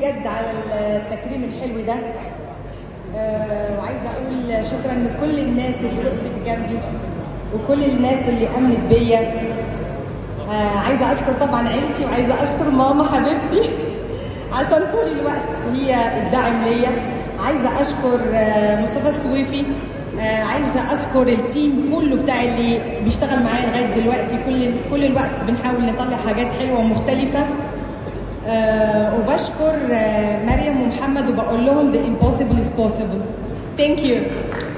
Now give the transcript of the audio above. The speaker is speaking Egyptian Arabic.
بجد على التكريم الحلو ده آه، وعايزه اقول شكرا لكل الناس اللي وقفت جنبي وكل الناس اللي امنت بيا آه، عايزه اشكر طبعا عيلتي وعايزه اشكر ماما حبيبتي عشان طول الوقت هي الدعم ليا عايزه اشكر آه، مصطفى السويفي آه، عايزه اشكر التيم كله بتاع اللي بيشتغل معايا لغايه دلوقتي كل كل الوقت بنحاول نطلع حاجات حلوه ومختلفه آه، وبشكر آه، مريم ومحمد وبقول لهم the impossible is possible thank you